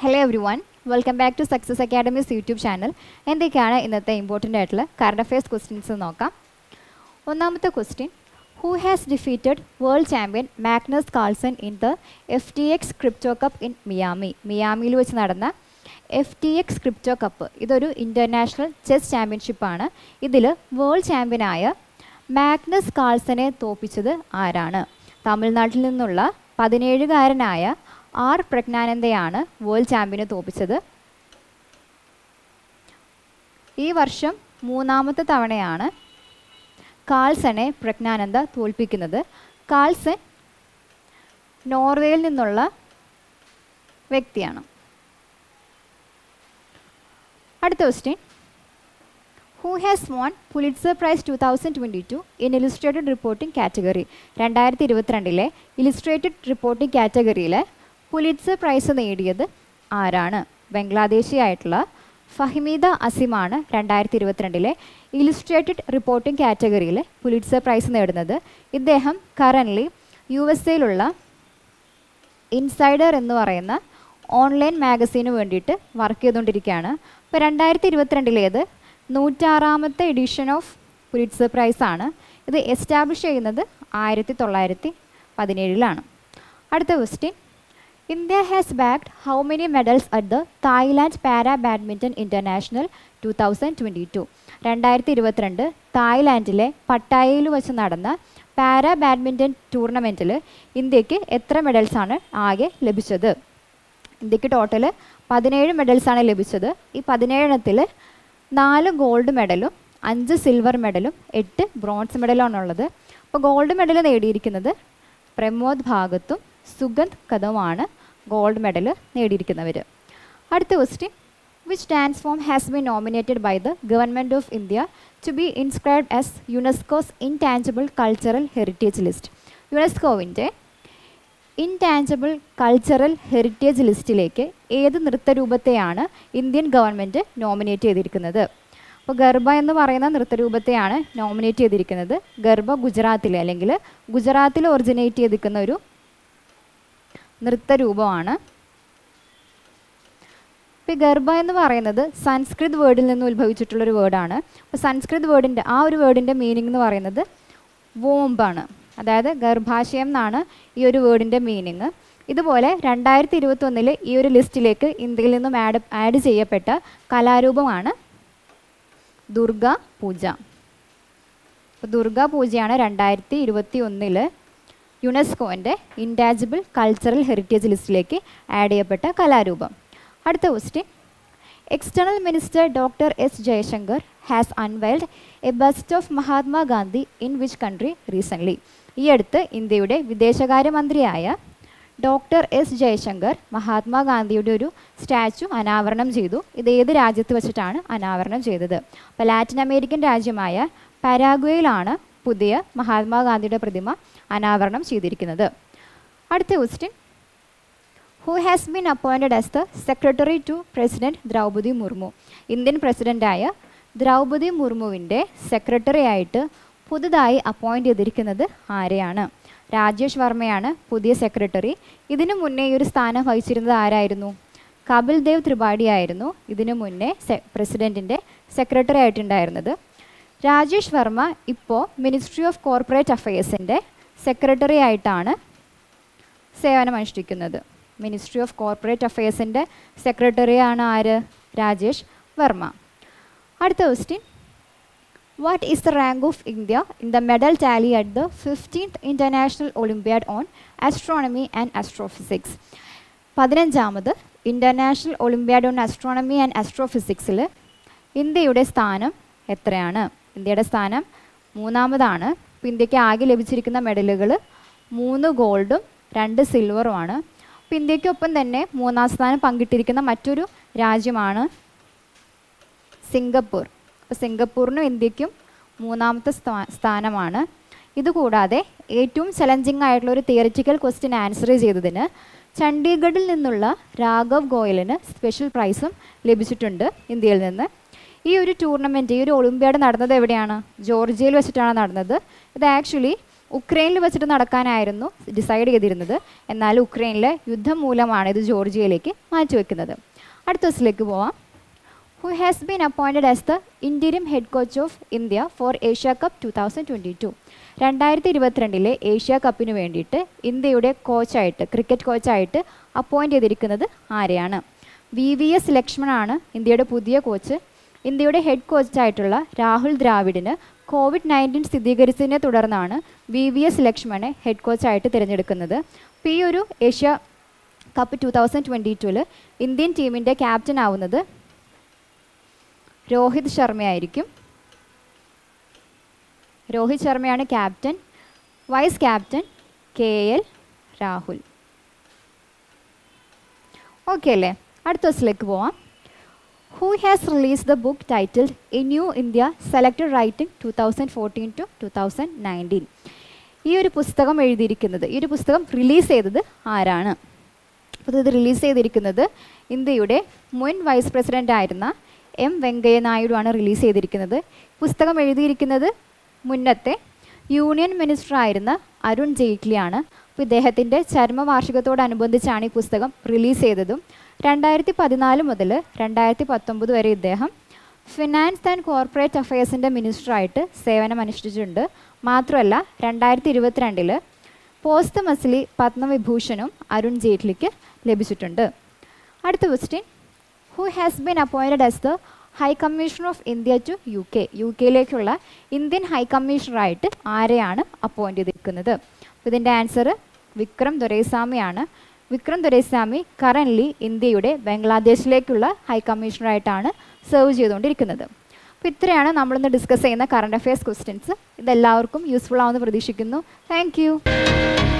hello everyone welcome back to success academy's YouTube channel എന്തൊക്കെയാണ് ഇന്നത്തെ important ആയിട്ടുള്ള current affairs questions നോക്കാം ഒന്നാമത്തെ question who has defeated world champion Magnus Carlsen in the F T X crypto cup in Miami മിയാമിയിൽ വെച്ച് നടന്ന F T X crypto cup ഇതൊരു international chess ചാമ്പ്യൻഷിപ്പാണ് ഇതിൽ വേൾഡ് ചാമ്പ്യനായ മാഗ്നസ് കാൾസനെ തോപ്പിച്ചത് ആരാണ് തമിഴ്നാട്ടിൽ നിന്നുള്ള പതിനേഴുകാരനായ ആർ പ്രജ്ഞാനന്ദയാണ് വേൾഡ് ചാമ്പ്യനെ തോപ്പിച്ചത് ഈ വർഷം മൂന്നാമത്തെ തവണയാണ് കാൾസനെ പ്രജ്ഞാനന്ദ തോൽപ്പിക്കുന്നത് കാൾസൻ നോർവേയിൽ നിന്നുള്ള വ്യക്തിയാണ് അടുത്ത question who has won Pulitzer prize two thousand twenty two in illustrated reporting category രണ്ടായിരത്തി ഇരുപത്തിരണ്ടിലെ ഇലിസ്ട്രേറ്റഡ് റിപ്പോർട്ടിംഗ് കാറ്റഗറിയിലെ പുലിറ്റ്സർ പ്രൈസ് നേടിയത് ആരാണ് ബംഗ്ലാദേശി ആയിട്ടുള്ള ഫഹിമീദ അസിമാണ് രണ്ടായിരത്തി ഇരുപത്തിരണ്ടിലെ ഇലിസ്ട്രേറ്റഡ് റിപ്പോർട്ടിംഗ് കാറ്റഗറിയിലെ പുലിറ്റ്സർ പ്രൈസ് നേടുന്നത് ഇദ്ദേഹം കറൻ്റ്ലി യു എസ് എയിലുള്ള ഇൻസൈഡർ എന്ന് പറയുന്ന ഓൺലൈൻ മാഗസീന് വേണ്ടിയിട്ട് വർക്ക് ചെയ്തുകൊണ്ടിരിക്കുകയാണ് ഇപ്പോൾ രണ്ടായിരത്തി ഇരുപത്തിരണ്ടിലേത് നൂറ്റാറാമത്തെ എഡിഷൻ ഓഫ് പുലിറ്റ്സർ പ്രൈസ് ആണ് ഇത് എസ്റ്റാബ്ലിഷ് ചെയ്യുന്നത് ആയിരത്തി തൊള്ളായിരത്തി പതിനേഴിലാണ് അടുത്ത question India has bagged how many medals at the Thailand para badminton international two thousand twenty two രണ്ടായിരത്തി ഇരുപത്തിരണ്ട് തായ്ലാൻഡിലെ പട്ടായയിൽ വെച്ച് നടന്ന പാരാ ബാഡ്മിൻ്റൺ ടൂർണമെൻറ്റിൽ ഇന്ത്യക്ക് എത്ര മെഡൽസാണ് ആകെ ലഭിച്ചത് ഇന്ത്യക്ക് ടോട്ടൽ പതിനേഴ് മെഡൽസാണ് ലഭിച്ചത് ഈ പതിനേഴെണ്ണത്തിൽ നാല് ഗോൾഡ് മെഡലും അഞ്ച് സിൽവർ മെഡലും എട്ട് ബ്രോൺസ് മെഡലുമാണുള്ളത് അപ്പോൾ ഗോൾഡ് മെഡൽ നേടിയിരിക്കുന്നത് പ്രമോദ് ഭാഗത്തും സുഗന്ധ് കഥവുമാണ് ഗോൾഡ് മെഡൽ നേടിയിരിക്കുന്നവർ അടുത്ത question which dance form has been nominated by the government of India to be inscribed as UNESCO's intangible cultural heritage list യുനെസ്കോവിൻ്റെ ഇൻടാഞ്ചിബിൾ കൾച്ചറൽ ഹെറിറ്റേജ് ലിസ്റ്റിലേക്ക് ഏത് നൃത്തരൂപത്തെയാണ് ഇന്ത്യൻ ഗവൺമെൻറ് നോമിനേറ്റ് ചെയ്തിരിക്കുന്നത് അപ്പോൾ ഗർഭ എന്ന് പറയുന്ന നൃത്തരൂപത്തെയാണ് നോമിനേറ്റ് ചെയ്തിരിക്കുന്നത് ഗർഭ ഗുജറാത്തിൽ അല്ലെങ്കിൽ ഗുജറാത്തിൽ ഒറിജിനേറ്റ് ചെയ്തിരിക്കുന്ന ഒരു നൃത്തരൂപമാണ് ഇപ്പോൾ ഗർഭ എന്ന് പറയുന്നത് സംസ്കൃത് വേർഡിൽ നിന്ന് ഉത്ഭവിച്ചിട്ടുള്ളൊരു വേർഡാണ് അപ്പോൾ സംസ്കൃത് വേർഡിൻ്റെ ആ ഒരു വേർഡിൻ്റെ മീനിങ് എന്ന് പറയുന്നത് വോംബാണ് അതായത് ഗർഭാശയം എന്നാണ് ഈ ഒരു വേർഡിൻ്റെ മീനിങ് ഇതുപോലെ രണ്ടായിരത്തി ഇരുപത്തൊന്നിൽ ഈ ഒരു ലിസ്റ്റിലേക്ക് ഇന്ത്യയിൽ നിന്നും ആഡ് ആഡ് ചെയ്യപ്പെട്ട കലാരൂപമാണ് ദുർഗ പൂജ അപ്പോൾ ദുർഗ പൂജയാണ് രണ്ടായിരത്തി ഇരുപത്തി ഒന്നിൽ യുനെസ്കോൻ്റെ ഇൻടാജിബിൾ കൾച്ചറൽ ഹെറിറ്റേജ് ലിസ്റ്റിലേക്ക് ആഡ് ചെയ്യപ്പെട്ട കലാരൂപം അടുത്ത question external minister doctor S Jaishankar has unveiled a bust of Mahatma Gandhi in which country recently ഈ അടുത്ത് ഇന്ത്യയുടെ വിദേശകാര്യമന്ത്രിയായ ഡോക്ടർ എസ് ജയശങ്കർ മഹാത്മാഗാന്ധിയുടെ ഒരു സ്റ്റാച്ചു അനാവരണം ചെയ്തു ഇത് ഏത് രാജ്യത്ത് വെച്ചിട്ടാണ് അനാവരണം ചെയ്തത് അപ്പോൾ ലാറ്റിൻ അമേരിക്കൻ രാജ്യമായ പരാഗ്വയിലാണ് പുതിയ മഹാത്മാഗാന്ധിയുടെ പ്രതിമ അനാവരണം ചെയ്തിരിക്കുന്നത് അടുത്ത question who has been appointed as the secretary to president Droupadi Murmu Indian പ്രസിഡൻ്റായ ദ്രൗപദി മുർമുവിൻ്റെ സെക്രട്ടറി ആയിട്ട് പുതുതായി അപ്പോയിൻ്റ് ചെയ്തിരിക്കുന്നത് ആരെയാണ് രാജേഷ് വർമ്മയാണ് പുതിയ സെക്രട്ടറി ഇതിനു മുന്നേ ഈ ഒരു സ്ഥാനം വഹിച്ചിരുന്നത് ആരായിരുന്നു കപിൽ ദേവ് ത്രിപാഠി ആയിരുന്നു ഇതിനു മുന്നേ സെ പ്രസിഡൻറ്റിൻ്റെ സെക്രട്ടറി ആയിട്ടുണ്ടായിരുന്നത് രാജേഷ് വർമ്മ ഇപ്പോൾ മിനിസ്ട്രി ഓഫ് കോർപ്പറേറ്റ് അഫയേഴ്സിൻ്റെ സെക്രട്ടറി ആയിട്ടാണ് സേവനമനുഷ്ഠിക്കുന്നത് മിനിസ്ട്രി ഓഫ് കോർപ്പറേറ്റ് അഫയേഴ്സിൻ്റെ സെക്രട്ടറിയാണ് ആര് രാജേഷ് വർമ്മ അടുത്ത question what is the rank of India in the medal tally at the fifteenth international olympiad on astronomy and astrophysics പതിനഞ്ചാമത് international olympiad on astronomy and ആസ്ട്രോഫിസിക്സിൽ ഇന്ത്യയുടെ സ്ഥാനം എത്രയാണ് ഇന്ത്യയുടെ സ്ഥാനം മൂന്നാമതാണ് ഇപ്പോൾ ഇന്ത്യക്ക് ആകെ ലഭിച്ചിരിക്കുന്ന മെഡലുകൾ മൂന്ന് ഗോൾഡും രണ്ട് സിൽവറുമാണ് അപ്പോൾ ഇന്ത്യക്കൊപ്പം തന്നെ മൂന്നാം സ്ഥാനം പങ്കിട്ടിരിക്കുന്ന മറ്റൊരു രാജ്യമാണ് സിംഗപ്പൂർ അപ്പോൾ സിംഗപ്പൂരിനും ഇന്ത്യക്കും മൂന്നാമത്തെ സ്ഥാനമാണ് ഇതുകൂടാതെ ഏറ്റവും ചലഞ്ചിങ് ആയിട്ടുള്ള ഒരു തിയറിറ്റിക്കൽ ക്വസ്റ്റ്യൻ ആൻസർ ചെയ്തതിന് ചണ്ഡീഗഡിൽ നിന്നുള്ള രാഘവ് ഗോയലിന് സ്പെഷ്യൽ പ്രൈസും ലഭിച്ചിട്ടുണ്ട് ഇന്ത്യയിൽ നിന്ന് ഈ ഒരു ടൂർണമെൻറ്റ് ഈ ഒരു ഒളിമ്പ്യാഡ് നടന്നത് എവിടെയാണ് ജോർജിയയിൽ വെച്ചിട്ടാണ് നടന്നത് ഇത് ആക്ച്വലി ഉക്രൈനിൽ വെച്ചിട്ട് നടക്കാനായിരുന്നു ഡിസൈഡ് ചെയ്തിരുന്നത് എന്നാൽ ഉക്രൈനിലെ യുദ്ധം മൂലമാണ് ഇത് ജോർജിയയിലേക്ക് മാറ്റിവെക്കുന്നത് അടുത്ത ദിവസത്തിലേക്ക് പോവാം who has been appointed as the interim head coach of India for Asia cup two thousand twenty two രണ്ടായിരത്തി ഇരുപത്തിരണ്ടിലെ ഏഷ്യ കപ്പിന് വേണ്ടിയിട്ട് ഇന്ത്യയുടെ കോച്ചായിട്ട് ക്രിക്കറ്റ് കോച്ചായിട്ട് അപ്പോയിൻ്റ് ചെയ്തിരിക്കുന്നത് ആരെയാണ് വി വി എസ് ലക്ഷ്മണാണ് ഇന്ത്യയുടെ പുതിയ കോച്ച് ഇന്ത്യയുടെ ഹെഡ് കോച്ചായിട്ടുള്ള രാഹുൽ ദ്രാവിഡിന് കോവിഡ് നയൻറ്റീൻ സ്ഥിരീകരിച്ചതിനെ തുടർന്നാണ് വി വി എസ് ലക്ഷ്മണെ ഹെഡ് കോച്ചായിട്ട് തിരഞ്ഞെടുക്കുന്നത് അപ്പോൾ ഈ ഒരു Asia cup two thousand twenty ടുവിൽ ഇന്ത്യൻ ടീമിൻ്റെ ക്യാപ്റ്റൻ ആവുന്നത് രോഹിത് ശർമ്മയായിരിക്കും രോഹിത് ശർമ്മയാണ് captain vice captain K L Rahul okay അല്ലേ അടുത്ത ദിവസത്തിലേക്ക് പോവാം who has released the book titled a new India selected writing two thousand fourteen to two thousand nineteen ഈ ഒരു പുസ്തകം എഴുതിയിരിക്കുന്നത് ഈ ഒരു പുസ്തകം റിലീസ് ചെയ്തത് ആരാണ് അപ്പോൾ ഇത് റിലീസ് ചെയ്തിരിക്കുന്നത് ഇന്ത്യയുടെ മുൻ വൈസ് പ്രസിഡൻ്റ് ആയിരുന്ന എം വെങ്കയ്യ നായിഡു ആണ് റിലീസ് ചെയ്തിരിക്കുന്നത് പുസ്തകം എഴുതിയിരിക്കുന്നത് മുന്നത്തെ യൂണിയൻ മിനിസ്റ്റർ ആയിരുന്ന അരുൺ ജെയ്റ്റ്ലിയാണ് അപ്പോൾ ഇദ്ദേഹത്തിൻ്റെ ചരമവാർഷികത്തോടനുബന്ധിച്ചാണ് ഈ പുസ്തകം റിലീസ് ചെയ്തതും രണ്ടായിരത്തി പതിനാല് മുതൽ രണ്ടായിരത്തി പത്തൊമ്പത് വരെ ഇദ്ദേഹം ഫിനാൻസ് ആൻഡ് കോർപ്പറേറ്റ് അഫയേഴ്സിൻ്റെ മിനിസ്റ്ററായിട്ട് സേവനമനുഷ്ഠിച്ചിട്ടുണ്ട് മാത്രമല്ല രണ്ടായിരത്തി ഇരുപത്തിരണ്ടിൽ പോസ്റ്റ് മസ്ലി പത്മവിഭൂഷണും അരുൺ ജെയ്റ്റ്ലിക്ക് ലഭിച്ചിട്ടുണ്ട് അടുത്ത question who has been appointed as the high commissioner of India to U K U കെയിലേക്കുള്ള ഇന്ത്യൻ ഹൈ കമ്മീഷണറായിട്ട് ആരെയാണ് അപ്പോയിൻറ്റ് ചെയ്തിരിക്കുന്നത് അപ്പോൾ ഇതിൻ്റെ ആൻസർ വിക്രം ദൊരൈസ്വാമിയാണ് വിക്രം ദൊരൈസ്വാമി കറൻ്റ്ലി ഇന്ത്യയുടെ ബംഗ്ലാദേശിലേക്കുള്ള ഹൈ കമ്മീഷണറായിട്ടാണ് സെർവ് ചെയ്തുകൊണ്ടിരിക്കുന്നത് അപ്പോൾ ഇത്രയാണ് നമ്മളിന്ന് ഡിസ്കസ് ചെയ്യുന്ന കറണ്ട് അഫയേഴ്സ് ക്വസ്റ്റ്യൻസ് ഇതെല്ലാവർക്കും യൂസ്ഫുൾ ആവുമെന്ന് പ്രതീക്ഷിക്കുന്നു താങ്ക്